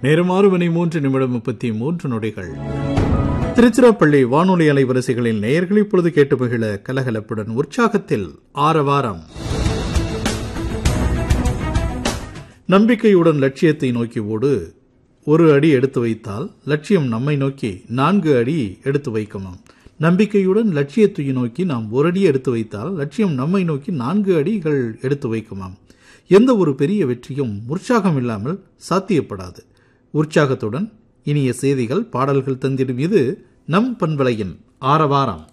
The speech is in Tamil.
நேரம் ஆறு மணி மூன்று நிமிடம் முப்பத்தி மூன்று நொடிகள் திருச்சிராப்பள்ளி வானொலி அலைவரிசைகளில் நேயர்கள் இப்பொழுது கேட்டு மகிழ கலகலப்புடன் உற்சாகத்தில் ஆரவாரம் நம்பிக்கையுடன் லட்சியத்தை நோக்கி ஓடு ஒரு அடி எடுத்து வைத்தால் லட்சியம் நம்மை நோக்கி நான்கு அடி எடுத்து வைக்கணும் நம்பிக்கையுடன் லட்சியத்தை நோக்கி நாம் ஒரு அடி எடுத்து வைத்தால் லட்சியம் நம்மை நோக்கி நான்கு அடிகள் எடுத்து வைக்குமாம் எந்த ஒரு பெரிய வெற்றியும் உற்சாகம் இல்லாமல் சாத்தியப்படாது உற்சாகத்துடன் இனிய செய்திகள் பாடல்கள் தந்திடும் இது நம் பண்பலையின் ஆரவாரம்